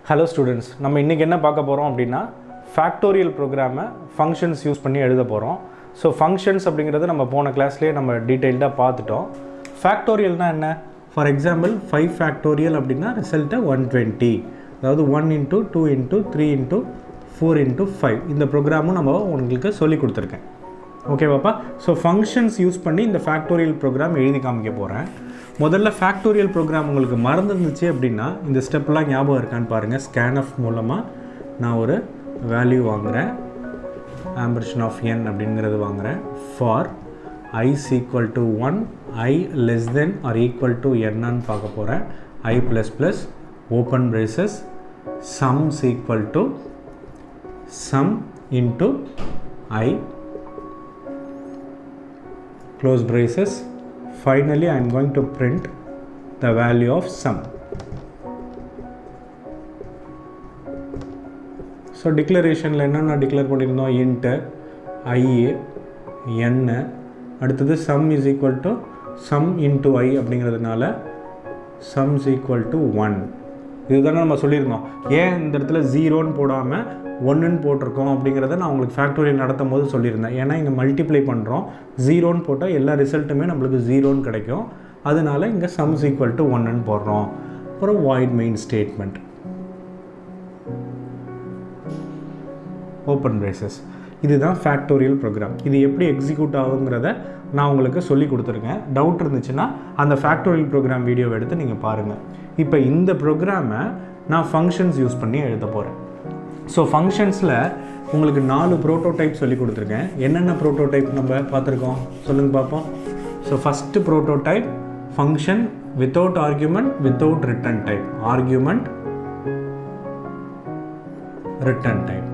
hello students நம்ம இன்றைக்கி என்ன பார்க்க போகிறோம் அப்படின்னா ஃபேக்டோரியல் ப்ரோக்ராமை ஃபங்க்ஷன்ஸ் யூஸ் பண்ணி எழுத போகிறோம் ஸோ ஃபங்க்ஷன்ஸ் அப்படிங்கிறது நம்ம போன கிளாஸ்லேயே நம்ம டீட்டெயில்டாக பார்த்துட்டோம் ஃபேக்டோரியல்னா என்ன ஃபார் எக்ஸாம்பிள் ஃபைவ் ஃபேக்டோரியல் அப்படின்னா ரிசல்ட்டு ஒன் டுவெண்ட்டி அதாவது one into two into three into four into five இந்த ப்ரோக்ராமும் நம்ம உங்களுக்கு சொல்லி கொடுத்துருக்கேன் ஓகேவாப்பா ஸோ ஃபங்க்ஷன்ஸ் யூஸ் பண்ணி இந்த ஃபேக்டோரியல் ப்ரோக்ராம் எழுதி காமிக்க போகிறேன் முதல்ல ஃபேக்டோரியல் ப்ரோக்ராம் உங்களுக்கு மறந்துருந்துச்சு அப்படின்னா இந்த ஸ்டெப்லாம் ஞாபகம் இருக்கான்னு பாருங்கள் ஸ்கேன்எஃப் மூலமாக நான் ஒரு வேல்யூ வாங்குகிறேன் ஆம்பர்ஷன் ஆஃப் என் அப்படிங்கிறது வாங்குகிறேன் for i equal to one i less than or equal to என்னன்னு பார்க்க போகிறேன் i plus plus open braces sums equal to sum into i close braces finally I am going to print the value of sum so டிக்ளரேஷனில் என்னென்ன declare பண்ணியிருந்தோம் int i a என்ன அடுத்தது sum is equal to sum into i அப்படிங்கிறதுனால sum is equal to one இதுதானே நம்ம சொல்லியிருந்தோம் ஏன் இந்த இடத்துல ஜீரோன்னு போடாமல் ஒன்றுன்னு போட்டிருக்கோம் அப்படிங்கிறத நான் உங்களுக்கு ஃபேக்டோரியல் நடத்தும் போது சொல்லியிருந்தேன் ஏன்னா இங்கே மல்டிப்ளை பண்ணுறோம் ஜீரோன்னு போட்டால் எல்லா ரிசல்ட்டுமே நம்மளுக்கு ஜீரோன்னு கிடைக்கும் அதனால இங்கே சம்ஸ் ஈக்குவல் டு ஒன்றுன்னு போடுறோம் அப்புறம் void main statement open braces இதுதான் ஃபேக்டோரியல் ப்ரோக்ராம் இது எப்படி எக்ஸிக்யூட் ஆகுங்கிறத நான் உங்களுக்கு சொல்லி கொடுத்துருக்கேன் டவுட் இருந்துச்சுன்னா அந்த ஃபேக்டோரியல் ப்ரோக்ராம் வீடியோவை எடுத்து நீங்கள் பாருங்கள் இப்போ இந்த ப்ரோக்ராமை நான் ஃபங்க்ஷன்ஸ் யூஸ் பண்ணி எழுத போகிறேன் ஸோ ஃபங்க்ஷன்ஸில் உங்களுக்கு நாலு ப்ரோட்டோடைப் சொல்லி கொடுத்துருக்கேன் என்னென்ன ப்ரோட்டோடைப் நம்ம பார்த்துருக்கோம் சொல்லுங்கள் பார்ப்போம் so first prototype function without argument without return type argument return type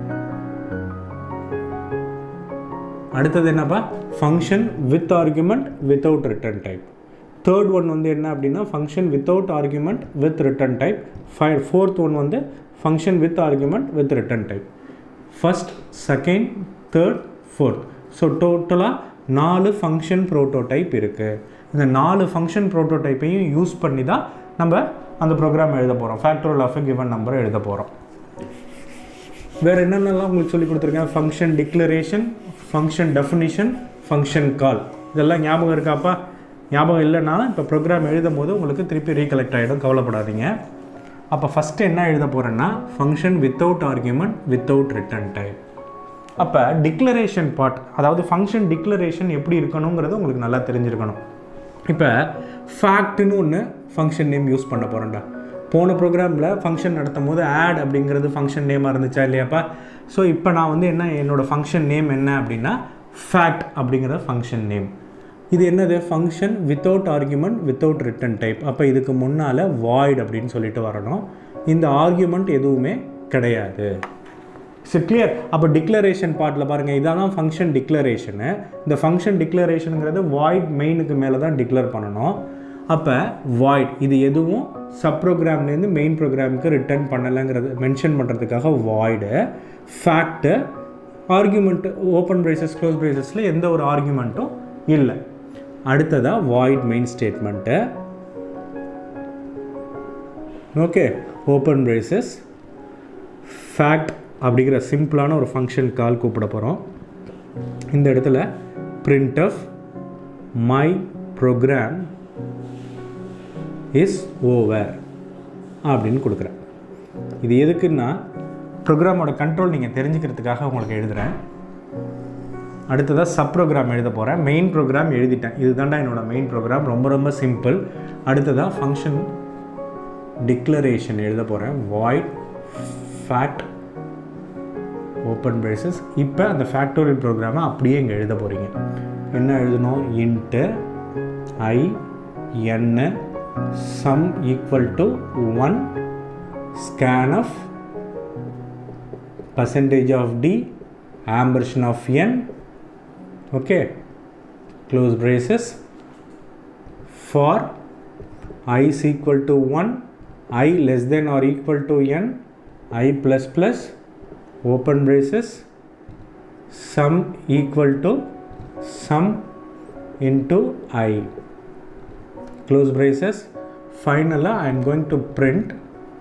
அடுத்தது என்னப்பா function with argument without return type third one வந்து என்ன அப்படின்னா function without argument with return type ஃபை ஃபோர்த் ஒன் வந்து function with argument with return type first second third fourth so டோட்டலாக நாலு function prototype இருக்குது இந்த நாலு ஃபங்க்ஷன் ப்ரோட்டோடைப்பையும் யூஸ் பண்ணி தான் நம்ம அந்த ப்ரோக்ராம் எழுத போகிறோம் ஃபேக்டோரியல் ஆஃப் கிவன் நம்பரை எழுத போகிறோம் வேறு என்னென்னலாம் உங்களுக்கு சொல்லி கொடுத்துருக்கேன் function declaration function definition function call இதெல்லாம் ஞாபகம் இருக்காப்பா ஞாபகம் இல்லைன்னா இப்போ ப்ரோக்ராம் எழுதும் போது உங்களுக்கு திருப்பி ரீகலெக்ட் ஆகிடும் கவலைப்படாதீங்க அப்போ ஃபஸ்ட்டு என்ன எழுத போகிறேன்னா function without argument without return type அப்போ டிக்ளரேஷன் பார்ட் அதாவது ஃபங்க்ஷன் டிக்ளரேஷன் எப்படி இருக்கணுங்கிறது உங்களுக்கு நல்லா தெரிஞ்சிருக்கணும் இப்போ ஃபேக்ட்னு ஒன்று ஃபங்க்ஷன் நேம் யூஸ் பண்ண போகிறேன்டா போன ப்ரோக்ராமில் ஃபங்க்ஷன் நடத்தும் போது ஆட் அப்படிங்கிறது ஃபங்க்ஷன் நேமாக இருந்துச்சா இல்லையாப்பா ஸோ இப்போ நான் வந்து என்ன என்னோடய ஃபங்க்ஷன் நேம் என்ன அப்படின்னா ஃபேக்ட் அப்படிங்கிற ஃபங்க்ஷன் நேம் இது என்னது function without argument without return type அப்போ இதுக்கு முன்னால் வாய்ட் அப்படின்னு சொல்லிட்டு வரணும் இந்த ஆர்கியூமெண்ட் எதுவுமே கிடையாது ஸோ கிளியர் அப்போ டிக்ளரேஷன் பார்ட்டில் பாருங்கள் இதான் ஃபங்க்ஷன் டிக்ளரேஷனு இந்த ஃபங்க்ஷன் டிக்ளரேஷனுங்கிறது வாய்ட் மெயினுக்கு மேலே தான் டிக்ளேர் பண்ணணும் அப்போ வாய்ட் இது எதுவும் சப் ப்ரோக்ராம்லேருந்து மெயின் ப்ரோக்ராமுக்கு ரிட்டர்ன் பண்ணலைங்கிறது மென்ஷன் பண்ணுறதுக்காக void fact argument open braces close ப்ரைசஸில் எந்த ஒரு ஆர்கியூமெண்ட்டும் இல்லை அடுத்ததாக void main statement okay open braces fact அப்படிங்கிற சிம்பிளான ஒரு ஃபங்க்ஷன் கால் கூப்பிட போகிறோம் இந்த இடத்துல print of my program is over அப்படின்னு கொடுக்குறேன் இது எதுக்குன்னா ப்ரோக்ராமோட கண்ட்ரோல் நீங்கள் தெரிஞ்சுக்கிறதுக்காக உங்களுக்கு எழுதுகிறேன் அடுத்ததாக சப் ப்ரோக்ராம் எழுத போகிறேன் மெயின் ப்ரோக்ராம் எழுதிட்டேன் இதுதான்டா என்னோட மெயின் ப்ரோக்ராம் ரொம்ப ரொம்ப சிம்பிள் அடுத்ததாக ஃபங்க்ஷன் டிக்ளரேஷன் எழுத போகிறேன் வாய்ட் ஃபேக்ட் ஓப்பன் பிரேசஸ் இப்போ அந்த ஃபேக்டோரியல் ப்ரோக்ராமை அப்படியே இங்கே எழுத போகிறீங்க என்ன எழுதணும் இன்ட்டு ஐ என்ன sum equal to 1 scan of percentage of d ampersand of n okay close braces for i is equal to 1 i less than or equal to n i plus plus open braces sum equal to sum into i close braces finally I am going to print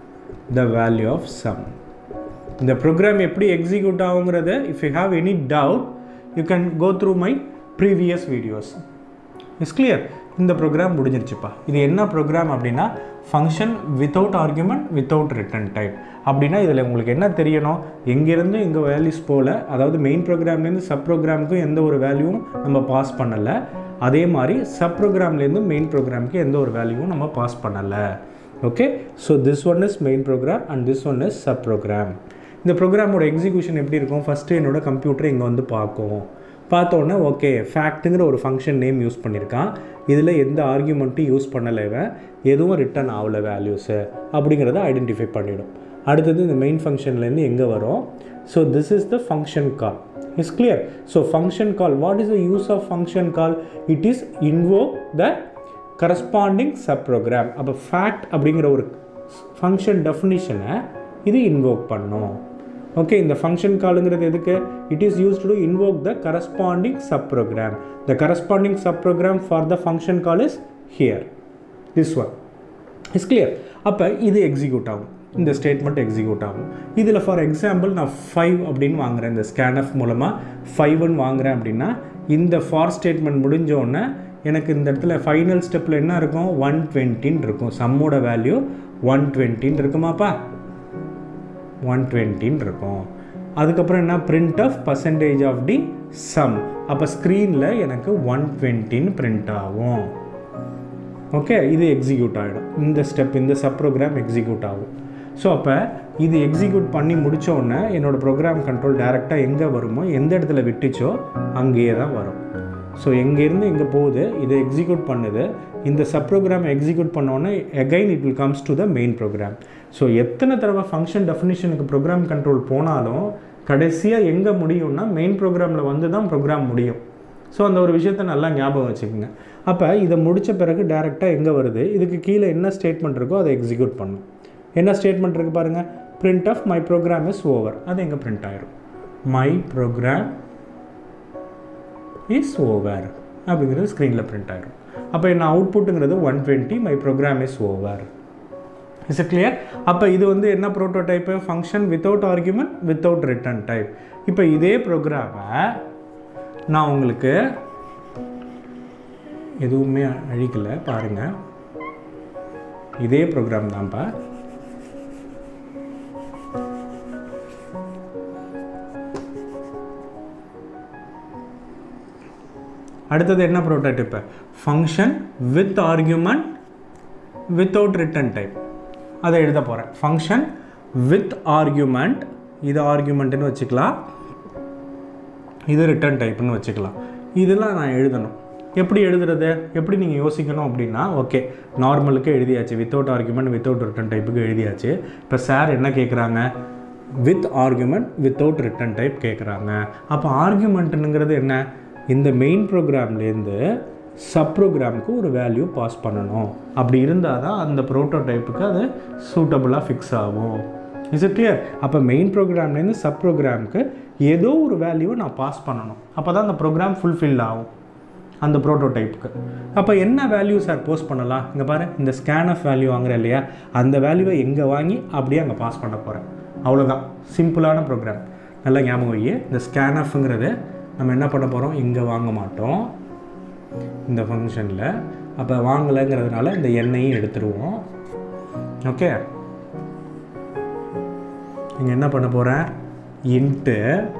the value of sum இந்த program எப்படி execute ஆகுங்கிறத if you have any doubt you can go through my previous videos is clear இந்த program முடிஞ்சிருச்சுப்பா இது என்ன program அப்படின்னா function without argument without return type அப்படின்னா இதில் உங்களுக்கு என்ன தெரியணும் எங்கேருந்து இங்கே வேல்யூஸ் போல் அதாவது மெயின் ப்ரோக்ராம்லேருந்து சப் ப்ரோக்ராமுக்கும் எந்த ஒரு வேல்யூவும் நம்ம பாஸ் பண்ணலை அதே மாதிரி சப் ப்ரோக்ராம்லேருந்து மெயின் ப்ரோக்ராமுக்கு எந்த ஒரு வேல்யூவும் நம்ம பாஸ் பண்ணலை okay so this one is main program and this one is sub program இந்த ப்ரோக்ராமோட எக்ஸிக்யூஷன் எப்படி இருக்கும் ஃபஸ்ட்டு என்னோட கம்ப்யூட்டர் இங்கே வந்து பார்க்கும் பார்த்தோன்னே ஓகே ஃபேக்ட்டுங்கிற ஒரு ஃபங்க்ஷன் நேம் யூஸ் பண்ணியிருக்கான் இதில் எந்த ஆர்கியூமெண்ட்டும் யூஸ் பண்ணலை இவன் எதுவும் ரிட்டர்ன் ஆகலை வேல்யூஸு அப்படிங்கிறத ஐடென்டிஃபை பண்ணிடும் அடுத்தது இந்த மெயின் ஃபங்க்ஷன்லேருந்து எங்கே வரும் so this is the function call is clear so function call what is the use of function call it is invoke the corresponding sub program அப்போ ஃபேக்ட் அப்படிங்கிற ஒரு ஃபங்க்ஷன் டெஃபினிஷனை இது இன்வோக் பண்ணும் ஓகே இந்த ஃபங்க்ஷன் காலுங்கிறது எதுக்கு it is use to invoke the corresponding sub program the corresponding sub program for the function call is here this one is clear அப்போ இது எக்ஸிக்யூட் ஆகும் இந்த ஸ்டேட்மெண்ட் எக்ஸிக்யூட் ஆகும் இதில் ஃபார் எக்ஸாம்பிள் நான் ஃபைவ் அப்படின்னு வாங்குறேன் இந்த ஸ்கேன்எஃப் மூலமாக ஃபைவ்னு வாங்குறேன் அப்படின்னா இந்த ஃபார் ஸ்டேட்மெண்ட் முடிஞ்சோடனே எனக்கு இந்த இடத்துல ஃபைனல் ஸ்டெப்பில் என்ன இருக்கும் ஒன் டுவெண்ட்டின்னு இருக்கும் சம்மோட வேல்யூ ஒன் டுவெண்ட்டின்னு இருக்குமாப்பா ஒன் டுவெண்ட்டின்னு இருக்கும் அதுக்கப்புறம் என்ன print of percentage of the sum அப்போ ஸ்க்ரீனில் எனக்கு ஒன் டுவெண்ட்டின்னு பிரிண்ட் ஆகும் ஓகே இது எக்ஸிக்யூட் ஆகிடும் இந்த ஸ்டெப் இந்த சப் ப்ரோக்ராம் எக்ஸிக்யூட் ஆகும் ஸோ அப்போ இது எக்ஸிக்யூட் பண்ணி முடிச்ச உடனே என்னோடய ப்ரோக்ராம் கண்ட்ரோல் டேரெக்டாக எங்கே வருமோ எந்த இடத்துல விட்டுச்சோ அங்கேயே தான் வரும் ஸோ எங்கேருந்து இங்கே போகுது இதை எக்ஸிக்யூட் பண்ணுது இந்த சப் ப்ரோக்ராம் எக்ஸிக்யூட் பண்ணோன்னே again it will comes to the main program so எத்தனை தடவை ஃபங்க்ஷன் டெஃபினிஷனுக்கு ப்ரோக்ராம் கண்ட்ரோல் போனாலும் கடைசியாக எங்கே முடியும்னா மெயின் ப்ரோக்ராமில் வந்து தான் ப்ரோக்ராம் முடியும் ஸோ அந்த ஒரு விஷயத்த நல்லா ஞாபகம் வச்சுக்கோங்க அப்போ இதை முடித்த பிறகு டேரெக்டாக எங்கே வருது இதுக்கு கீழே என்ன ஸ்டேட்மெண்ட் இருக்கோ அதை எக்ஸிக்யூட் பண்ணும் என்ன ஸ்டேட்மெண்ட் இருக்குது பாருங்கள் print of my program is over அது எங்கே பிரிண்ட் ஆயிரும் மை ப்ரோக்ராம் இஸ் ஓவர் அப்படிங்கிறது ஸ்க்ரீனில் பிரிண்ட் ஆயிரும் அப்போ என்ன அவுட்புட்டுங்கிறது one twenty my program is over is it clear அப்போ இது வந்து என்ன prototype function without argument without return type இப்போ இதே ப்ரோக்ராமை நான் உங்களுக்கு எதுவுமே அழிக்கலை பாருங்கள் இதே ப்ரோக்ராம் தான்ப்பா அடுத்தது என்ன prototype function with argument without return type அதை எழுத போகிறேன் ஃபங்க்ஷன் வித் ஆர்குமெண்ட் இது ஆர்குமெண்ட்டுன்னு வச்சுக்கலாம் இது ரிட்டர்ன் டைப்னு வச்சுக்கலாம் இதெல்லாம் நான் எழுதணும் எப்படி எழுதுறது எப்படி நீங்கள் யோசிக்கணும் அப்படின்னா ஓகே நார்மலுக்கு எழுதியாச்சு வித்தவுட் ஆர்குமெண்ட் வித்தவுட் ரிட்டன் டைப்புக்கு எழுதியாச்சு இப்போ சார் என்ன கேட்குறாங்க with argument without return type கேட்குறாங்க அப்போ ஆர்குமெண்ட்டுங்கிறது என்ன இந்த மெயின் ப்ரோக்ராம்லேருந்து சப் ப்ரோக்ராமுக்கு ஒரு வேல்யூ பாஸ் பண்ணணும் அப்படி இருந்தால் தான் அந்த ப்ரோட்டோடைப்புக்கு அது சூட்டபுளாக ஃபிக்ஸ் ஆகும் இஸ் இட் கிளியர் அப்போ மெயின் ப்ரோக்ராம்லேருந்து சப் ப்ரோக்ராமுக்கு ஏதோ ஒரு வேல்யூவை நான் பாஸ் பண்ணணும் அப்போ தான் அந்த ப்ரோக்ராம் ஃபுல்ஃபில் ஆகும் அந்த ப்ரோட்டோடைப்புக்கு அப்போ என்ன வேல்யூ சார் போஸ்ட் பண்ணலாம் இங்கே பாரு இந்த ஸ்கேன் ஆஃப் வேல்யூ வாங்குறேன் இல்லையா அந்த வேல்யூவை எங்கே வாங்கி அப்படியே அங்கே பாஸ் பண்ண போகிறேன் அவ்வளோதான் சிம்பிளான ப்ரோக்ராம் நல்லா ஞாபகம் வை இந்த ஸ்கேன் ஆஃப்ங்கிறது நம்ம என்ன பண்ண போகிறோம் இங்கே வாங்க மாட்டோம் இந்த ஃபங்க்ஷனில் அப்போ வாங்கலைங்கிறதுனால இந்த எண்ணெயும் எடுத்துருவோம் ஓகே நீங்கள் என்ன பண்ண போகிறேன் int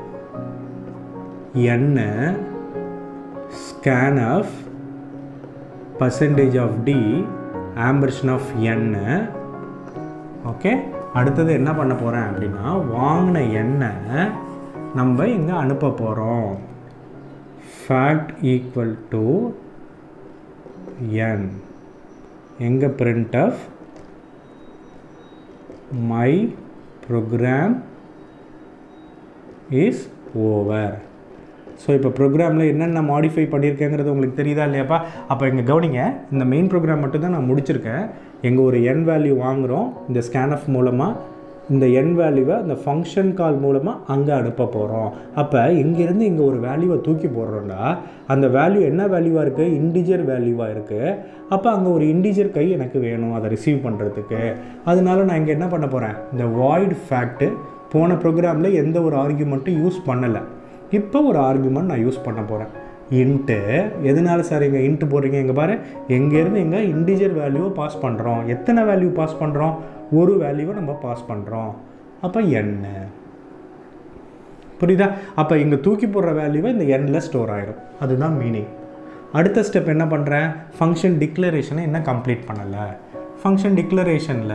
n scan of percentage of d ampersand of n okay அடுத்தது என்ன பண்ண போகிறேன் அப்படின்னா வாங்கின எண்ணெய் நம்ம இங்கே அனுப்ப போகிறோம் ஃபேக்ட் ஈக்குவல் டு என் எங்கே print of my program is over so இப்போ ப்ரோக்ராமில் என்னென்ன மாடிஃபை பண்ணியிருக்கேங்கிறது உங்களுக்கு தெரியுதா இல்லையாப்பா அப்போ இங்கே கவனிங்க இந்த மெயின் ப்ரோக்ராம் மட்டும் தான் நான் முடிச்சிருக்கேன் எங்கள் ஒரு என் வேல்யூ வாங்குகிறோம் இந்த ஸ்கேன் ஆஃப் மூலமாக இந்த என் வேல்யூவை அந்த ஃபங்க்ஷன் கால் மூலமாக அங்கே அனுப்ப போகிறோம் அப்போ இங்கேருந்து இங்கே ஒரு வேல்யூவை தூக்கி போடுறோம்னா அந்த வேல்யூ என்ன வேல்யூவாக இருக்குது இண்டிஜர் வேல்யூவாக இருக்குது அப்போ அங்கே ஒரு இண்டிஜர் கை எனக்கு வேணும் அதை ரிசீவ் பண்ணுறதுக்கு அதனால நான் இங்கே என்ன பண்ண போகிறேன் இந்த வாய்ட் ஃபேக்ட்டு போன ப்ரோக்ராமில் எந்த ஒரு ஆர்கியூமெண்ட்டும் யூஸ் பண்ணலை இப்போ ஒரு ஆர்கியூமெண்ட் நான் யூஸ் பண்ண போகிறேன் இன்ட்டு எதனால சார் இங்கே இன்ட்டு போடுறீங்க இங்கே பாரு எங்கேருந்து இங்கே இண்டிஜர் வேல்யூவை பாஸ் பண்ணுறோம் எத்தனை வேல்யூ பாஸ் பண்ணுறோம் ஒரு வேல்யூவை நம்ம பாஸ் பண்ணுறோம் அப்போ என்ன புரியுதா அப்போ இங்கே தூக்கி போடுற வேல்யூவை இந்த எண்ணில் ஸ்டோர் ஆகிடும் அதுதான் மீனிங் அடுத்த ஸ்டெப் என்ன பண்ணுறேன் ஃபங்க்ஷன் டிக்ளரேஷனை என்ன கம்ப்ளீட் பண்ணலை ஃபங்க்ஷன் டிக்ளரேஷனில்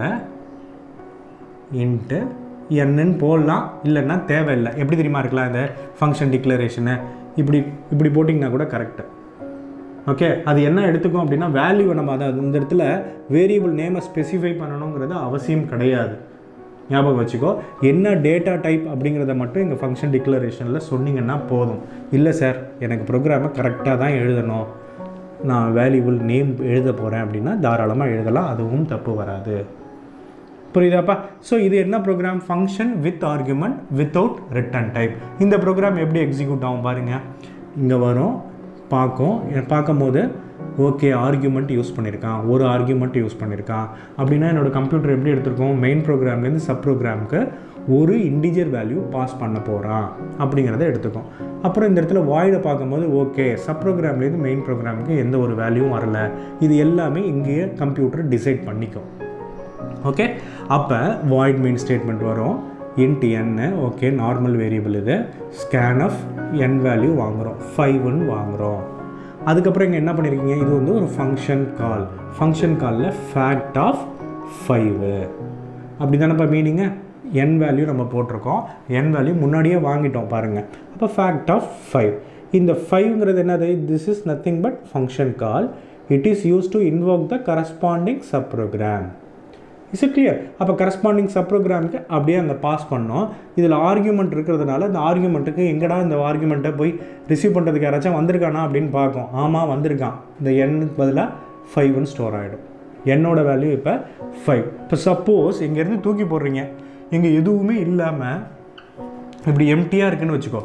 இன்ட்டு என்னன்னு போடலாம் இல்லைன்னா தேவையில்லை எப்படி தெரியுமா இருக்கலாம் இந்த ஃபங்க்ஷன் டிக்ளரேஷனை இப்படி இப்படி போட்டிங்கன்னா கூட கரெக்டு ஓகே அது என்ன எடுத்துக்கும் அப்படின்னா வேல்யூவை நம்ம அதை இந்த இடத்துல வேரியபிள் நேமை ஸ்பெசிஃபை பண்ணணுங்கிறது அவசியம் கிடையாது ஞாபகம் வச்சுக்கோ என்ன டேட்டா டைப் அப்படிங்கிறத மட்டும் எங்கள் ஃபங்க்ஷன் டிக்ளரேஷனில் சொன்னீங்கன்னா போதும் இல்லை சார் எனக்கு ப்ரோக்ராமை கரெக்டாக தான் எழுதணும் நான் வேல்யூபிள் நேம் எழுத போகிறேன் அப்படின்னா தாராளமாக எழுதலாம் அதுவும் தப்பு வராது புரியுதாப்பா ஸோ இது என்ன program function with argument without return type இந்த ப்ரோக்ராம் எப்படி எக்ஸிக்யூட் ஆகும் பாருங்கள் இங்கே வரும் பார்க்கும் பார்க்கும்போது ஓகே ஆர்கியூமெண்ட் யூஸ் பண்ணியிருக்கான் ஒரு ஆர்கியூமெண்ட் யூஸ் பண்ணியிருக்கான் அப்படின்னா என்னோடய கம்ப்யூட்டர் எப்படி எடுத்திருக்கோம் மெயின் ப்ரோக்ராம்லேருந்து சப் ப்ரோக்ராமுக்கு ஒரு இண்டிஜர் வேல்யூ பாஸ் பண்ண போகிறான் அப்படிங்கிறத எடுத்துக்கும் அப்புறம் இந்த இடத்துல வாய்டை பார்க்கும்போது ஓகே சப் ப்ரோக்ராம்லேருந்து மெயின் ப்ரோக்ராமுக்கு எந்த ஒரு வேல்யூவும் வரல இது எல்லாமே இங்கேயே கம்ப்யூட்டர் டிசைட் பண்ணிக்கும் ஓகே அப்போ வாய்ட் மீன் ஸ்டேட்மெண்ட் வரும் int n okay normal variable இது ஸ்கேன் ஆஃப் என் வேல்யூ வாங்குகிறோம் ஃபைவ்னு வாங்குகிறோம் அதுக்கப்புறம் இங்கே என்ன பண்ணியிருக்கீங்க இது வந்து ஒரு ஃபங்க்ஷன் கால் ஃபங்க்ஷன் காலில் ஃபேக்ட் ஆஃப் ஃபைவு அப்படி தானேப்பா மீனிங்க என் வேல்யூ நம்ம போட்டிருக்கோம் என் வேல்யூ முன்னாடியே வாங்கிட்டோம் பாருங்கள் அப்போ ஃபேக்ட் ஆஃப் ஃபைவ் இந்த ஃபைவ்ங்கிறது என்னது this is nothing but function call it is use to invoke the corresponding sub program is it clear அப்போ கரஸ்பாண்டிங் சப் ப்ரோக்ராமுக்கு அப்படியே அங்கே பாஸ் பண்ணோம் இதில் ஆர்கியூமெண்ட் இருக்கிறதுனால இந்த ஆர்கியூமெண்ட்டுக்கு எங்கடா இந்த ஆர்கியூமெண்ட்டை போய் ரிசீவ் பண்ணுறதுக்கு யாராச்சும் வந்திருக்கானா அப்படின்னு பார்க்கும் ஆமாம் வந்திருக்கான் இந்த எண்ணுக்கு பதிலாக ஃபைவ்னு ஸ்டோர் ஆகிடும் என்னோட வேல்யூ இப்போ ஃபைவ் இப்போ சப்போஸ் இங்கேருந்து தூக்கி போடுறீங்க இங்கே எதுவுமே இல்லாமல் இப்படி எம்டியாக இருக்குன்னு வச்சுக்கோ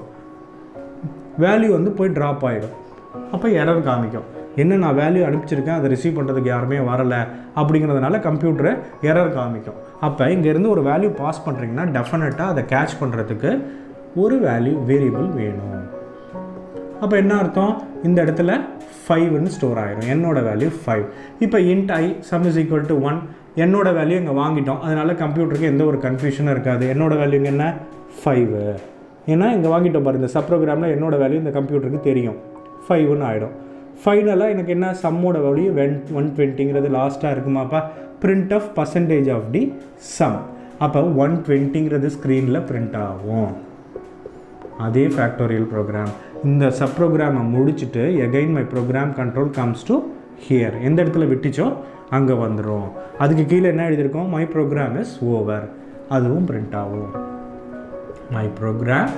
வேல்யூ வந்து போய் ட்ராப் ஆகிடும் அப்போ எரர் காமிக்கும் என்ன நான் வேல்யூ அனுப்பிச்சிருக்கேன் அதை ரிசீவ் பண்ணுறதுக்கு யாருமே வரலை அப்படிங்கிறதுனால கம்ப்யூட்டரை எரர் காமிக்கும் அப்போ இங்கேருந்து ஒரு வேல்யூ பாஸ் பண்ணுறீங்கன்னா டெஃபினட்டாக அதை கேட்ச் பண்ணுறதுக்கு ஒரு வேல்யூ வேரியபிள் வேணும் அப்போ என்ன அர்த்தம் இந்த இடத்துல ஃபைவ்னு ஸ்டோர் ஆயிரும் என்னோட வேல்யூ ஃபைவ் இப்போ int I sum is equal to one என்னோட வேல்யூ இங்கே வாங்கிட்டோம் அதனால கம்ப்யூட்டருக்கு எந்த ஒரு கன்ஃபியூஷனும் இருக்காது என்னோட வேல்யூ என்ன ஃபைவு ஏன்னா இங்கே வாங்கிட்டோம் பாரு இந்த சப் ப்ரோக்ராமில் என்னோட வேல்யூ இந்த கம்ப்யூட்டருக்கு தெரியும் ஃபைவ்னு ஆகிடும் ஃபைனலாக எனக்கு என்ன சம்மோட வேல்யூ வென் ஒன் டுவெண்ட்டிங்கிறது லாஸ்ட்டாக இருக்குமாப்பா print of percentage of the sum அப்போ ஒன் டுவெண்ட்டிங்கிறது ஸ்க்ரீனில் பிரிண்ட் ஆகும் அதே ஃபேக்டோரியல் ப்ரோக்ராம் இந்த சப் ப்ரோக்ராமை முடிச்சுட்டு again my program control comes to here எந்த இடத்துல விட்டுச்சோ அங்கே வந்துடும் அதுக்கு கீழே என்ன எழுதியிருக்கோம் மை ப்ரோக்ராம் இஸ் ஓவர் அதுவும் பிரிண்ட் ஆகும் my program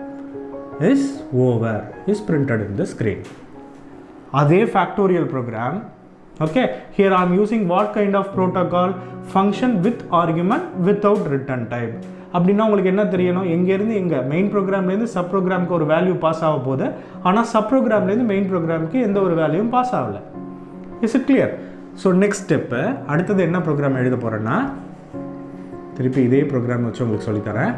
is over is printed in the screen அதே factorial program okay here i'm using what kind of protocol function with argument without return type அப்படின்னா உங்களுக்கு என்ன தெரியணும் எங்கேருந்து எங்கே மெயின் ப்ரோக்ராம்லேருந்து சப் ப்ரோக்ராமுக்கு ஒரு வேல்யூ பாஸ் ஆக போகுது ஆனால் சப் ப்ரோக்ராம்லேருந்து மெயின் ப்ரோக்ராமுக்கு எந்த ஒரு வேல்யூவும் பாஸ் ஆகலை is it clear so next step அடுத்தது என்ன ப்ரோக்ராம் எழுத போகிறேன்னா திருப்பி இதே ப்ரோக்ராம் வச்சு உங்களுக்கு சொல்லித்தரேன்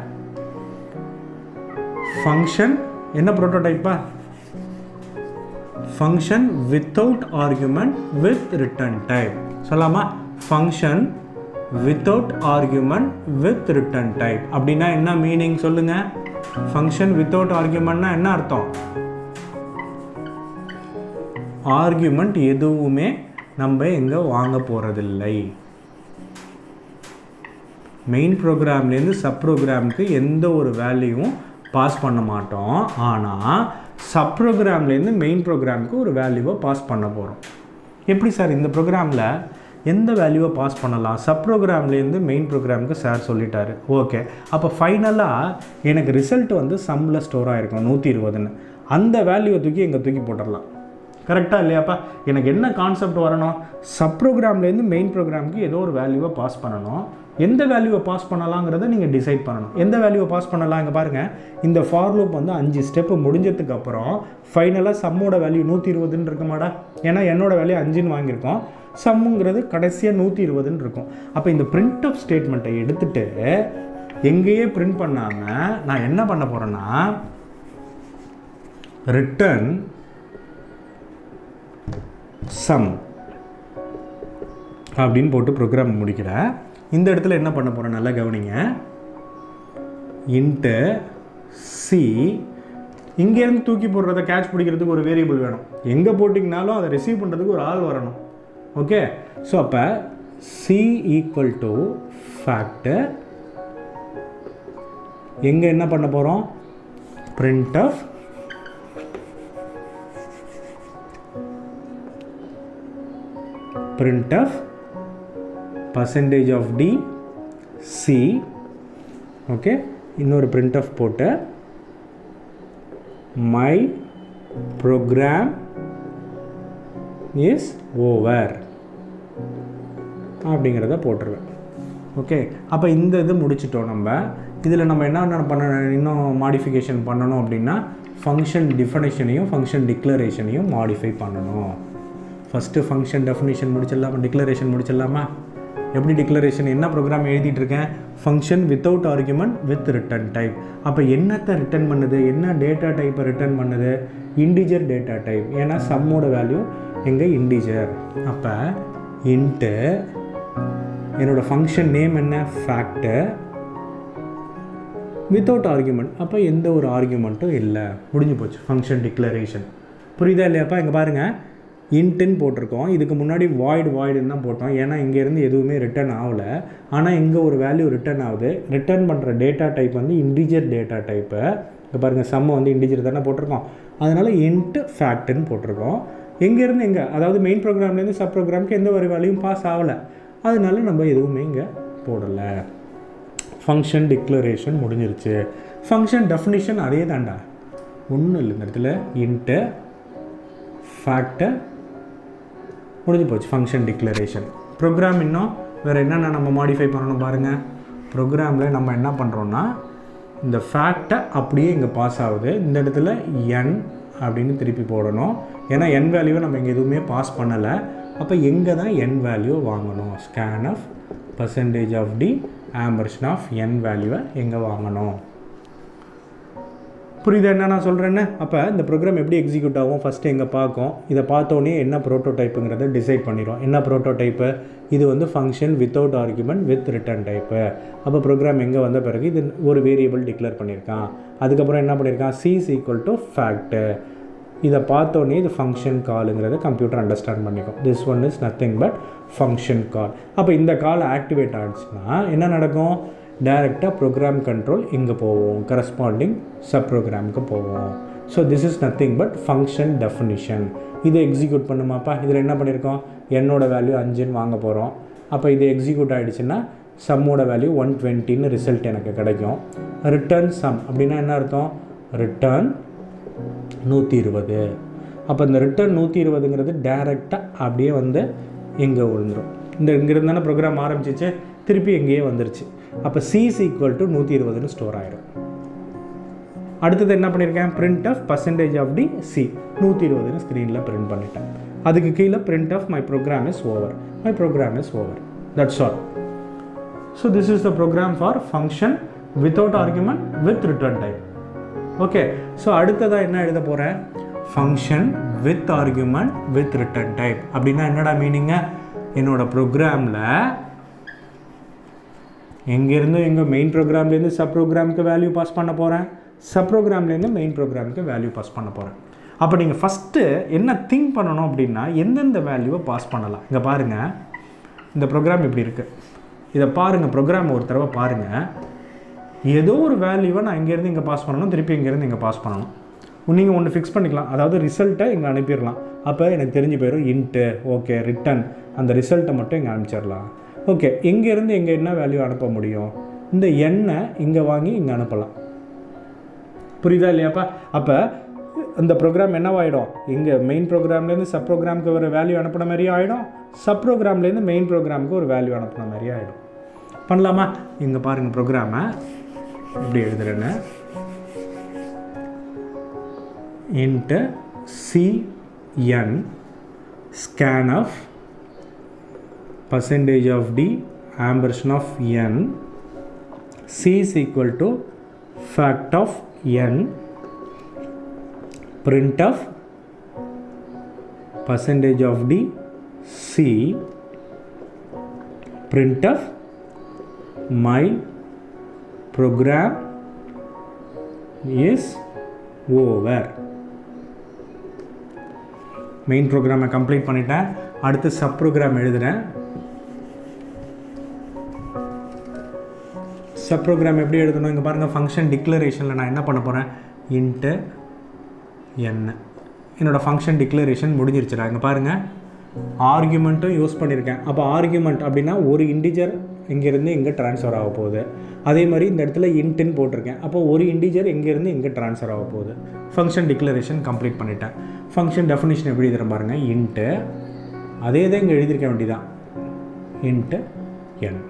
ஃபங்க்ஷன் என்ன ப்ரோட்டோடைப்பா function without argument with return type சொல்லாமா function without argument with return type அப்படின்னா என்ன மீனிங் சொல்லுங்க ஃபங்க்ஷன் வித்தவுட் ஆர்குமெண்ட்னா என்ன அர்த்தம் ஆர்குமெண்ட் எதுவுமே நம்ம எங்கே வாங்க போகிறதில்லை மெயின் ப்ரோக்ராம்லேருந்து சப் ப்ரோக்ராமுக்கு எந்த ஒரு வேல்யூவும் பாஸ் பண்ண மாட்டோம் ஆனால் சப் ப்ரோக்ராம்லேருந்து மெயின் ப்ரோக்ராமுக்கு ஒரு வேல்யூவை பாஸ் பண்ண போகிறோம் எப்படி சார் இந்த ப்ரோக்ராமில் எந்த வேல்யூவை பாஸ் பண்ணலாம் சப் ப்ரோக்ராம்லேருந்து மெயின் ப்ரோக்ராமுக்கு சார் சொல்லிட்டாரு ஓகே அப்போ ஃபைனலாக எனக்கு ரிசல்ட் வந்து சம்மில் ஸ்டோர் ஆகிருக்கும் நூற்றி இருபதுன்னு அந்த வேல்யூவை தூக்கி எங்கே தூக்கி போட்டுடலாம் கரெக்டாக இல்லையாப்பா எனக்கு என்ன கான்செப்ட் வரணும் சப் ப்ரோக்ராம்லேருந்து மெயின் ப்ரோக்ராமுக்கு ஏதோ ஒரு வேல்யூவை பாஸ் பண்ணணும் எந்த வேல்யூவை பாஸ் பண்ணலாங்கிறத நீங்கள் டிசைட் பண்ணணும் எந்த வேல்யூவை பாஸ் பண்ணலாம் இங்கே பாருங்கள் இந்த ஃபார் லூப் வந்து அஞ்சு ஸ்டெப்பு முடிஞ்சதுக்கு அப்புறம் ஃபைனலாக சம்மோட வேல்யூ நூற்றி இருபதுன்னு இருக்குமாடா ஏன்னா என்னோட வேல்யூ அஞ்சுன்னு வாங்கியிருக்கோம் சம்முங்கிறது கடைசியாக நூற்றி இருபதுன்னு இருக்கும் அப்போ இந்த பிரிண்ட் ஆஃப் ஸ்டேட்மெண்ட்டை எடுத்துட்டு எங்கேயே பிரிண்ட் பண்ணாமல் நான் என்ன பண்ண போகிறேன்னா ரிட்டர்ன் சம் அப்படின்னு போட்டு ப்ரோக்ராம் முடிக்கிறேன் இந்த இடத்துல என்ன பண்ண போகிறேன் நல்லா கவனிங்க இன்ட்டு சி இங்கேருந்து தூக்கி போடுறத கேட்ச் பிடிக்கிறதுக்கு ஒரு வேரியபிள் வேணும் எங்கே போட்டிங்கனாலும் அதை ரிசீவ் பண்ணுறதுக்கு ஒரு ஆள் வரணும் ஓகே ஸோ அப்போ சி ஈக்குவல் டு ஃபேக்டர் எங்கே என்ன பண்ண போகிறோம் print of print of percentage of d c okay இன்னொரு print of போட்டு my program is over அப்படிங்கிறத போட்டுருவேன் ஓகே அப்போ இந்த இது முடிச்சிட்டோம் நம்ம இதில் நம்ம என்ன பண்ண இன்னும் மாடிஃபிகேஷன் பண்ணணும் அப்படின்னா ஃபங்க்ஷன் டிஃபனேஷனையும் ஃபங்க்ஷன் டிக்ளரேஷனையும் மாடிஃபை பண்ணணும் ஃபஸ்ட்டு ஃபங்க்ஷன் டெஃபினேஷன் முடிச்சிடலாமா டிக்ளரேஷன் முடிச்சிடலாமா எப்படி டிக்ளரேஷன் என்ன ப்ரோக்ராம் எழுதிட்டு இருக்கேன் function without argument with return type அப்போ என்னத்தை ரிட்டர்ன் பண்ணுது என்ன டேட்டா டைப்பை ரிட்டர்ன் பண்ணுது இண்டிஜர் டேட்டா டைப் ஏன்னா சம்மோட வேல்யூ எங்கே இண்டிஜர் அப்போ இன்ட்டு என்னோடய ஃபங்க்ஷன் நேம் என்ன ஃபேக்டர் வித்தவுட் ஆர்குமெண்ட் அப்போ எந்த ஒரு ஆர்குமெண்ட்டும் இல்லை முடிஞ்சு போச்சு ஃபங்க்ஷன் டிக்ளரேஷன் புரியுதா இல்லையாப்பா இங்கே பாருங்கள் இன்ட்டுன்னு போட்டிருக்கோம் இதுக்கு முன்னாடி வாய்டு வாய்டுன்னு தான் போட்டோம் ஏன்னா இங்கேருந்து எதுவுமே ரிட்டர்ன் ஆகலை ஆனால் இங்கே ஒரு வேல்யூ ரிட்டர்ன் ஆகுது ரிட்டர்ன் பண்ணுற டேட்டா டைப் வந்து இண்டிஜர் டேட்டா டைப்பு இங்கே பாருங்கள் சம்ம வந்து இண்டிஜர் தானே போட்டிருக்கோம் அதனால் இன்ட்டு ஃபேக்ட்னு போட்டிருக்கோம் எங்கேருந்து எங்கே அதாவது மெயின் ப்ரோக்ராம்லேருந்து சப் ப்ரோக்ராமுக்கு எந்த ஒரு வேல்யூவும் பாஸ் ஆகலை அதனால நம்ம எதுவுமே இங்கே போடலை ஃபங்க்ஷன் டிக்ளரேஷன் முடிஞ்சிருச்சு ஃபங்க்ஷன் டெஃபினிஷன் அதே தாண்டா ஒன்றும் இல்லை இந்த இடத்துல இன்ட்டு ஃபேக்டர் முடிஞ்சு போச்சு ஃபங்க்ஷன் டிக்ளரேஷன் ப்ரோக்ராம் இன்னும் வேறு என்னென்ன நம்ம மாடிஃபை பண்ணணும் பாருங்கள் ப்ரோக்ராமில் நம்ம என்ன பண்ணுறோன்னா இந்த ஃபேக்டை அப்படியே இங்கே பாஸ் ஆகுது இந்த இடத்துல என் அப்படின்னு திருப்பி போடணும் ஏன்னா என் வேல்யூவை நம்ம இங்கே எதுவுமே பாஸ் பண்ணலை அப்போ எங்கே தான் என் வேல்யூ வாங்கணும் scan of percentage of d ampersand of n வேல்யூவை எங்கே வாங்கணும் புரியுதா என்ன நான் சொல்கிறேன்னு அப்போ இந்த ப்ரோக்ராம் எப்படி எக்ஸிக்யூட் ஆகும் ஃபஸ்ட்டு எங்கே பார்க்கும் இதை பார்த்தோன்னே என்ன ப்ரோட்டோடைப்புங்கிறத டிசைட் பண்ணிடும் என்ன ப்ரோட்டோடைப்பு இது வந்து function without argument with return type அப்போ ப்ரோக்ராம் எங்கே வந்த பிறகு இது ஒரு வேரியபிள் டிக்ளேர் பண்ணியிருக்கான் அதுக்கப்புறம் என்ன பண்ணியிருக்கான் சிஸ் ஈக்குவல் டு ஃபேக்ட்டு இதை பார்த்தோன்னே இது ஃபங்க்ஷன் காலுங்கிறத கம்ப்யூட்டர் அண்டர்ஸ்டாண்ட் பண்ணிக்கும் this one is nothing but function call அப்போ இந்த கால் ஆக்டிவேட் ஆகிடுச்சுன்னா என்ன நடக்கும் டைரெக்டாக ப்ரோக்ராம் கண்ட்ரோல் இங்கே போவோம் கரஸ்பாண்டிங் சப் ப்ரோக்ராமுக்கு போவோம் so this is nothing but function definition இதை எக்ஸிக்யூட் பண்ணுமாப்பா இதில் என்ன பண்ணியிருக்கோம் என்னோட வேல்யூ அஞ்சுன்னு வாங்க போகிறோம் அப்போ இது எக்ஸிக்யூட் ஆகிடுச்சுன்னா சம்மோட வேல்யூ ஒன் டுவெண்ட்டின்னு ரிசல்ட் எனக்கு கிடைக்கும் ரிட்டர்ன் சம் அப்படின்னா என்ன அர்த்தம் ரிட்டர்ன் நூற்றி இருபது அப்போ இந்த ரிட்டர்ன் நூற்றி இருபதுங்கிறது டேரெக்டாக அப்படியே வந்து இங்கே விழுந்துடும் இந்த இங்கிருந்து தானே ப்ரோக்ராம் ஆரம்பிச்சிச்சு திருப்பி எங்கேயே வந்துருச்சு அப்போ சிஸ் ஈக்குவல் டு நூற்றி இருபதுன்னு ஸ்டோர் ஆயிடும் அடுத்தது என்ன பண்ணியிருக்கேன் print of percentage of d c நூற்றி இருபதுன்னு ஸ்க்ரீனில் பிரிண்ட் பண்ணிட்டேன் அதுக்கு கீழே print of my program is over my program is over that's all so this is the program for function without argument with return time okay so அடுத்ததாக என்ன எழுத போகிறேன் function with argument with return type அப்படின்னா என்னடா மீனிங்க என்னோட ப்ரோக்ராமில் எங்கேருந்து எங்கள் மெயின் ப்ரோக்ராம்லேருந்து சப் ப்ரோக்ராமுக்கு வேல்யூ பாஸ் பண்ண போகிறேன் சப் ப்ரோக்ராம்லேருந்து மெயின் ப்ரோக்ராமுக்கு வேல்யூ பாஸ் பண்ண போகிறேன் அப்போ நீங்கள் ஃபஸ்ட்டு என்ன திங்க் பண்ணணும் அப்படின்னா எந்தெந்த வேல்யூவை பாஸ் பண்ணலாம் இங்கே பாருங்கள் இந்த ப்ரோக்ராம் இப்படி இருக்குது இதை பாருங்கள் ப்ரோக்ராம் ஒரு தடவை பாருங்கள் ஏதோ ஒரு வேல்யூவை நான் இங்கேருந்து இங்கே பாஸ் பண்ணணும் திருப்பி இங்கேருந்து இங்கே பாஸ் பண்ணணும் நீங்கள் ஒன்று ஃபிக்ஸ் பண்ணிக்கலாம் அதாவது ரிசல்ட்டை இங்கே அனுப்பிடலாம் அப்போ எனக்கு தெரிஞ்சு போயிடும் இன்ட்டு ஓகே ரிட்டன் அந்த ரிசல்ட்டை மட்டும் இங்கே அனுப்பிச்சிடலாம் ஓகே இங்கேருந்து இங்கே என்ன வேல்யூ அனுப்ப முடியும் இந்த எண்ணை இங்கே வாங்கி இங்கே அனுப்பலாம் புரியுதா இல்லையாப்பா அப்போ அந்த ப்ரோக்ராம் என்னவாயிடும் இங்கே மெயின் ப்ரோக்ராம்லேருந்து சப் ப்ரோக்ராமுக்கு ஒரு வேல்யூ அனுப்பின மாதிரியும் ஆகிடும் சப் ப்ரோக்ராம்லேருந்து மெயின் ப்ரோக்ராமுக்கு ஒரு வேல்யூ அனுப்பின மாதிரியும் ஆகிடும் பண்ணலாமா இங்கே பாருங்கள் ப்ரோக்ராமை எப்படி எழுதுறேன்னு int c n scanf percentage of d ampersand of n c is equal to fact of n print of percentage of d c print of my program is over main ப்ரோக்ராமை கம்ப்ளீட் பண்ணிட்டேன் அடுத்து sub program எழுதுகிறேன் sub program எப்படி எழுதணும் இங்கே பாருங்கள் function டிக்ளரேஷனில் நான் என்ன பண்ண போகிறேன் இன்ட்டு என்ன என்னோடய ஃபங்க்ஷன் டிக்ளரேஷன் முடிஞ்சிருச்சுடா இங்கே பாருங்கள் ஆர்கியூமெண்ட்டும் யூஸ் பண்ணியிருக்கேன் அப்போ ஆர்கியூமெண்ட் அப்படின்னா ஒரு இண்டிஜர் இங்கேருந்து இங்கே ட்ரான்ஸ்ஃபர் ஆக போகுது அதே மாதிரி இந்த இடத்துல இன்ட்டுன்னு போட்டிருக்கேன் அப்போ ஒரு இண்டிஜர் இங்கேருந்து இங்கே ட்ரான்ஸ்ஃபர் ஆக போகுது ஃபங்க்ஷன் டிக்ளரேஷன் கம்ப்ளீட் பண்ணிட்டேன் ஃபங்க்ஷன் டெஃபினிஷன் எப்படி எழுதுறேன் பாருங்கள் இன்ட்டு அதே தான் இங்கே எழுதியிருக்க வேண்டியதான் int n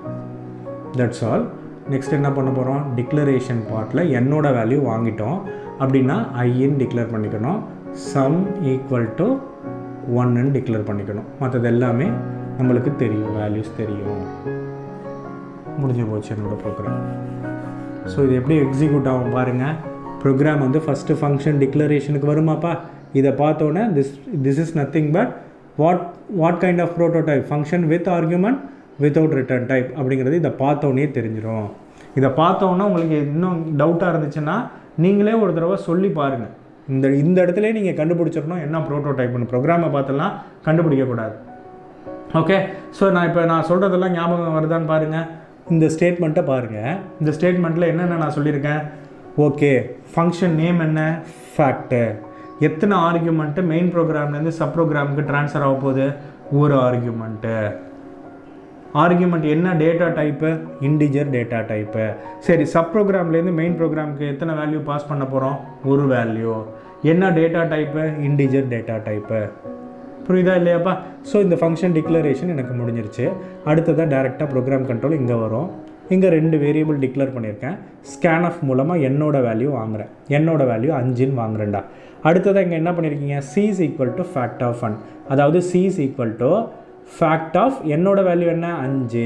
that's all next என்ன பண்ண போகிறோம் டிக்ளரேஷன் பார்ட்டில் என்னோட வேல்யூ வாங்கிட்டோம் அப்படின்னா ஐன்னு டிக்ளேர் பண்ணிக்கணும் சம் ஈக்குவல் டு ஒன்னு டிக்ளேர் பண்ணிக்கணும் மற்றது எல்லாமே நம்மளுக்கு தெரியும் வேல்யூஸ் தெரியும் முடிஞ்சு போச்சு என்னோட ப்ரோக்ராம் ஸோ இது எப்படி எக்ஸிக்யூட் ஆகும் பாருங்கள் ப்ரோக்ராம் வந்து ஃபஸ்ட்டு ஃபங்க்ஷன் டிக்ளரேஷனுக்கு வருமாப்பா இதை பார்த்தோன்னே this this is nothing but what what kind of prototype function with argument without return type அப்படிங்கிறது இதை பார்த்தோன்னே தெரிஞ்சிடும் இதை பார்த்தோன்னா உங்களுக்கு இன்னும் டவுட்டாக இருந்துச்சுன்னா நீங்களே ஒரு தடவை சொல்லி பாருங்கள் இந்த இந்த இடத்துல நீங்கள் கண்டுபிடிச்சிடணும் என்ன ப்ரோட்டோடைப்னு ப்ரோக்ராமை பார்த்தெல்லாம் கண்டுபிடிக்கக்கூடாது ஓகே ஸோ நான் இப்போ நான் சொல்கிறதெல்லாம் ஞாபகம் வருதான்னு பாருங்கள் இந்த ஸ்டேட்மெண்ட்டை பாருங்கள் இந்த ஸ்டேட்மெண்ட்டில் என்னென்ன நான் சொல்லியிருக்கேன் ஓகே ஃபங்க்ஷன் நேம் என்ன ஃபேக்ட்டு எத்தனை ஆர்கியூமெண்ட்டு மெயின் ப்ரோக்ராம்லேருந்து சப் ப்ரோக்ராமுக்கு ட்ரான்ஸ்ஃபர் ஆக போகுது ஒரு ஆர்கியூமெண்ட்டு ஆர்கியூமெண்ட் என்ன data type integer data type சரி சப் ப்ரோக்ராம்லேருந்து மெயின் ப்ரோக்ராமுக்கு எத்தனை வேல்யூ பாஸ் பண்ண போகிறோம் ஒரு வேல்யூ என்ன data type integer data type புரியுதா இல்லையாப்பா ஸோ இந்த ஃபங்க்ஷன் டிக்ளரேஷன் எனக்கு முடிஞ்சிருச்சு அடுத்ததாக டேரெக்டாக ப்ரோக்ராம் கண்ட்ரோல் இங்கே வரும் இங்கே ரெண்டு வேரியபிள் டிக்ளேர் பண்ணியிருக்கேன் ஸ்கேன் ஆஃப் மூலமாக என்னோட வேல்யூ வாங்குறேன் என்னோட வேல்யூ அஞ்சுன்னு வாங்குறேன்டா அடுத்ததாக இங்கே என்ன பண்ணியிருக்கீங்க c is equal to fact of one அதாவது c is equal to fact of என்னோட வேல்யூ என்ன அஞ்சு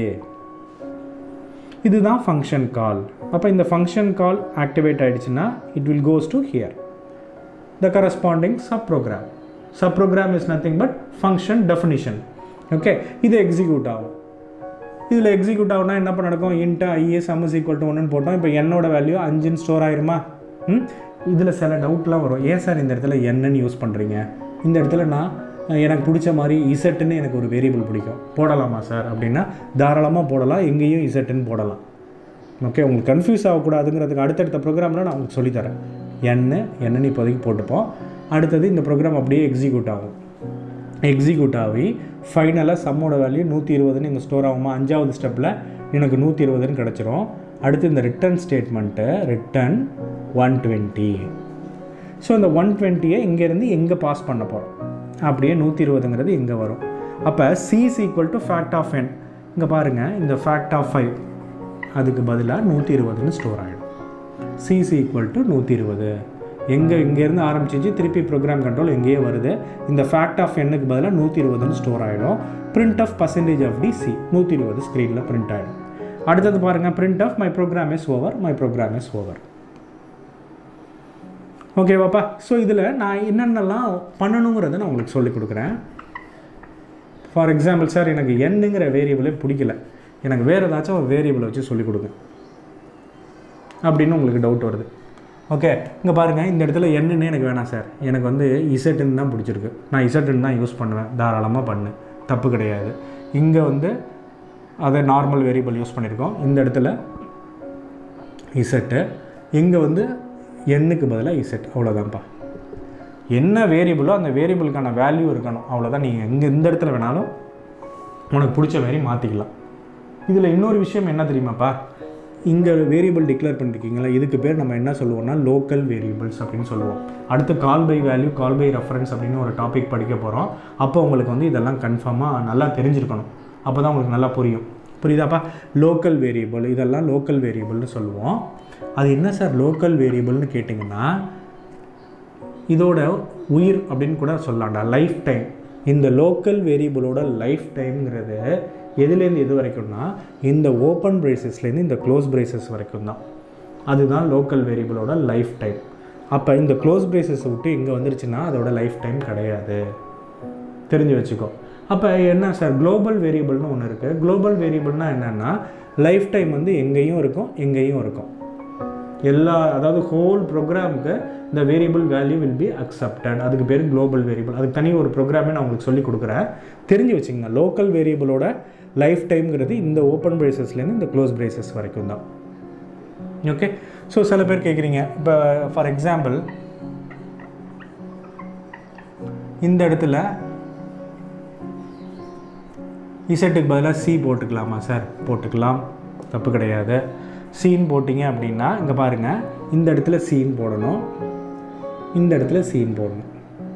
இதுதான் ஃபங்க்ஷன் கால் அப்போ இந்த ஃபங்க்ஷன் கால் ஆக்டிவேட் ஆகிடுச்சுன்னா it will goes to here the corresponding sub program sub program is nothing but function definition okay இது execute ஆகும் இதில் எக்ஸிக்யூட் ஆகுனா என்ன பண்ண நடக்கும் int i s m s equal to ஒன்னு போட்டோம் இப்போ என்னோட வேல்யூ அஞ்சுன்னு ஸ்டோர் ஆயிருமா ம் இதில் சில டவுட்லாம் வரும் ஏன் சார் இந்த இடத்துல என்னன்னு யூஸ் பண்ணுறீங்க இந்த இடத்துல நான் எனக்கு பிடிச்ச மாதிரி இசட்டுன்னு எனக்கு ஒரு வேரியபிள் பிடிக்கும் போடலாமா சார் அப்படின்னா தாராளமாக போடலாம் எங்கேயும் இசட்டுன்னு போடலாம் ஓகே உங்களுக்கு கன்ஃபியூஸ் ஆகக்கூடாதுங்கிறதுக்கு அடுத்தடுத்த ப்ரோக்ராமில் நான் உங்களுக்கு சொல்லித்தரேன் என்ன என்னன்னு இப்போதைக்கு போட்டுப்போம் அடுத்தது இந்த ப்ரோக்ராம் அப்படியே எக்ஸிக்யூட் ஆகும் எக்ஸிக்யூட் ஆகி ஃபைனலாக சம்மோட வேல்யூ நூற்றி இருபதுன்னு இங்கே ஸ்டோர் ஆகுமா அஞ்சாவது ஸ்டெப்பில் எனக்கு நூற்றி இருபதுன்னு கிடச்சிரும் அடுத்து இந்த return statement return one twenty so இந்த ஒன் டுவெண்ட்டியை இங்கேருந்து எங்கே பாஸ் பண்ண போகிறோம் அப்படியே நூற்றி இருபதுங்கிறது இங்கே வரும் அப்போ c is equal to fact of n இங்கே பாருங்கள் இந்த ஃபேக்ட் ஆஃப் ஃபைவ் அதுக்கு பதிலாக நூற்றி இருபதுன்னு ஸ்டோர் ஆகிடும் சிஸ் ஈக்குவல் டு நூற்றி இருபது எங்கே இங்கேருந்து ஆரம்பிச்சிச்சு திருப்பி ப்ரோக்ராம் கண்ட்ரோல் எங்கேயே வருது இந்த ஃபேக்ட் ஆஃப் எண்ணுக்கு பதிலாக நூற்றி இருபதுன்னு ஸ்டோர் ஆகிடும் print of percentage of d c நூற்றி இருபது ஸ்க்ரீனில் பிரிண்ட் ஆகிடும் அடுத்தது பாருங்கள் print of my program is over my program is over ஓகேவாப்பா ஸோ இதில் நான் என்னென்னலாம் பண்ணணுங்கிறத நான் உங்களுக்கு சொல்லிக் கொடுக்குறேன் ஃபார் எக்ஸாம்பிள் சார் எனக்கு என்னங்கிற வேரியபிளே பிடிக்கல எனக்கு வேறு ஏதாச்சும் ஒரு வேரியபிளை வச்சு சொல்லிக் கொடுங்க அப்படின்னு உங்களுக்கு டவுட் வருது ஓகே இங்கே பாருங்கள் இந்த இடத்துல என்னன்னு எனக்கு வேணாம் சார் எனக்கு வந்து இசட்டுன்னு தான் பிடிச்சிருக்கு நான் இசட்டுன்னு தான் யூஸ் பண்ணுவேன் தாராளமாக பண்ணு தப்பு கிடையாது இங்கே வந்து அதை நார்மல் வேரியபிள் யூஸ் பண்ணியிருக்கோம் இந்த இடத்துல இசட்டு இங்கே வந்து எண்ணுக்கு பதிலாக இசட் அவ்வளோதான்ப்பா என்ன வேரியபிளோ அந்த வேரியபிளுக்கான வேல்யூ இருக்கணும் அவ்வளோதான் நீங்கள் எங்கே எந்த இடத்துல வேணாலும் உனக்கு பிடிச்ச மாதிரி மாற்றிக்கலாம் இதில் இன்னொரு விஷயம் என்ன தெரியுமாப்பா இங்கே வேரியபிள் டிக்ளேர் பண்ணிருக்கீங்களா இதுக்கு பேர் நம்ம என்ன சொல்லுவோம்னா லோக்கல் வேரியபிள்ஸ் அப்படின்னு சொல்லுவோம் அடுத்து call by value call by reference அப்படின்னு ஒரு டாபிக் படிக்க போகிறோம் அப்போ உங்களுக்கு வந்து இதெல்லாம் கன்ஃபார்மாக நல்லா தெரிஞ்சிருக்கணும் அப்போ தான் உங்களுக்கு நல்லா புரியும் புரியுதாப்பா லோக்கல் வேரியபிள் இதெல்லாம் லோக்கல் வேரியபிள்னு சொல்லுவோம் அது என்ன சார் லோக்கல் வேரியபிள்னு கேட்டிங்கன்னா இதோட உயிர் அப்படின்னு கூட சொல்லலாம்டா லைஃப் டைம் இந்த லோக்கல் வேரியபிளோட லைஃப் டைம்ங்கிறது எதுலேருந்து எது வரைக்கும்னா இந்த ஓப்பன் பிரேசஸ்லேருந்து இந்த க்ளோஸ் பிரேசஸ் வரைக்கும் தான் அதுதான் லோக்கல் வேரியபிளோட லைஃப் டைம் அப்போ இந்த க்ளோஸ் பிரேசஸ் விட்டு இங்கே வந்துருச்சுன்னா அதோட லைஃப் டைம் கிடையாது தெரிஞ்சு வச்சுக்கோ அப்போ என்ன சார் குளோபல் வேரியபிள்னு ஒன்று இருக்குது குளோபல் வேரியபிள்னா என்னென்னா லைஃப் டைம் வந்து எங்கேயும் இருக்கும் எங்கேயும் இருக்கும் எல்லா அதாவது ஹோல் ப்ரோக்ராமுக்கு இந்த variable value will be accepted அதுக்கு பேர் குளோபல் வேரியபிள் அதுக்கு தனி ஒரு ப்ரோக்ராமே நான் உங்களுக்கு சொல்லி கொடுக்குறேன் தெரிஞ்சு வச்சுங்க லோக்கல் வேரியபிளோட லைஃப் டைம்ங்கிறது இந்த ஓப்பன் பிரேசஸ்லேருந்து இந்த க்ளோஸ் பிரேசஸ் வரைக்கும் தான் ஓகே ஸோ சில பேர் கேட்குறீங்க இப்போ ஃபார் எக்ஸாம்பிள் இந்த இடத்துல இசட்டுக்கு பதிலாக சி போட்டுக்கலாமா சார் போட்டுக்கலாம் தப்பு கிடையாது சீன் போட்டிங்க அப்படின்னா இங்கே பாருங்கள் இந்த இடத்துல சீன் போடணும் இந்த இடத்துல சீன் போடணும்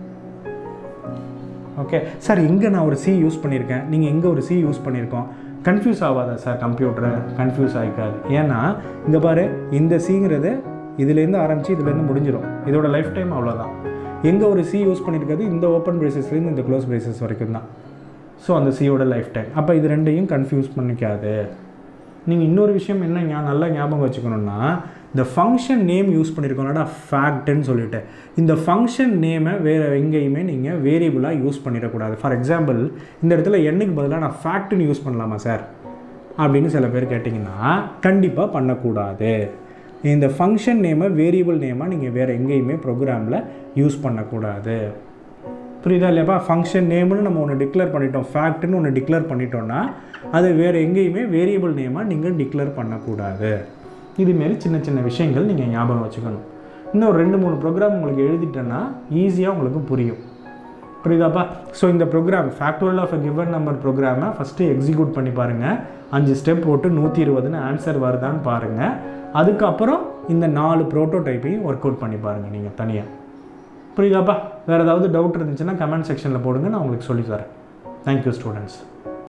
ஓகே சார் இங்கே நான் ஒரு சி யூஸ் பண்ணியிருக்கேன் நீங்கள் எங்கே ஒரு சி யூஸ் பண்ணியிருக்கோம் கன்ஃபியூஸ் ஆகாதா சார் கம்ப்யூட்டரை கன்ஃபியூஸ் ஆகிக்காது ஏன்னா இங்கே பாரு இந்த சிங்கிறது இதுலேருந்து ஆரம்பித்து இதுலேருந்து முடிஞ்சிடும் இதோட லைஃப் டைம் அவ்வளோதான் எங்கே ஒரு சி யூஸ் பண்ணியிருக்கிறது இந்த ஓப்பன் பிரேசஸ்லேருந்து இந்த க்ளோஸ் பிரேசஸ் வரைக்கும் தான் ஸோ அந்த சியோட லைஃப் டைம் அப்போ இது ரெண்டையும் கன்ஃபியூஸ் பண்ணிக்காது நீங்கள் இன்னொரு விஷயம் என்ன ஞா நல்லா ஞாபகம் வச்சுக்கணுன்னா இந்த ஃபங்க்ஷன் நேம் யூஸ் பண்ணியிருக்கோம்லடா ஃபேக்ட்னு சொல்லிட்டு இந்த ஃபங்க்ஷன் நேமை வேறு எங்கேயுமே நீங்கள் வேரியபிளாக யூஸ் பண்ணிடக்கூடாது ஃபார் எக்ஸாம்பிள் இந்த இடத்துல எண்ணுக்கு பதிலாக நான் ஃபேக்ட்னு யூஸ் பண்ணலாமா சார் அப்படின்னு சில பேர் கேட்டிங்கன்னா கண்டிப்பாக பண்ணக்கூடாது இந்த ஃபங்க்ஷன் நேமை வேரியபிள் நேமாக நீங்கள் வேறு எங்கேயுமே ப்ரோக்ராமில் யூஸ் பண்ணக்கூடாது புரியுதா இல்லையாப்பா ஃபங்க்ஷன் நேம்னு நம்ம ஒன்று டிக்ளேர் பண்ணிட்டோம் ஃபேக்ட்னு ஒன்று டிக்ளேர் பண்ணிட்டோம்னா அது வேறு எங்கேயுமே வேரியபிள் நேமாக நீங்கள் டிக்ளேர் பண்ணக்கூடாது இதுமாரி சின்ன சின்ன விஷயங்கள் நீங்கள் ஞாபகம் வச்சுக்கணும் இன்னும் ரெண்டு மூணு ப்ரோக்ராம் உங்களுக்கு எழுதிட்டேன்னா ஈஸியாக உங்களுக்கு புரியும் புரியுதாப்பா ஸோ இந்த program factorial of a given number ப்ரோக்ராமை ஃபஸ்ட்டு எக்ஸிக்யூட் பண்ணி பாருங்கள் அஞ்சு ஸ்டெப் போட்டு நூற்றி இருபதுன்னு ஆன்சர் வருதான்னு பாருங்கள் அதுக்கப்புறம் இந்த நாலு ப்ரோட்டோடைப்பையும் ஒர்க் அவுட் பண்ணி பாருங்கள் நீங்கள் தனியாக புரியுதாப்பா வேறு ஏதாவது டவுட் இருந்துச்சுன்னா கமெண்ட் செக்ஷனில் போடுங்க நான் உங்களுக்கு சொல்லித்தரேன் தேங்க்யூ ஸ்டூடெண்ட்ஸ்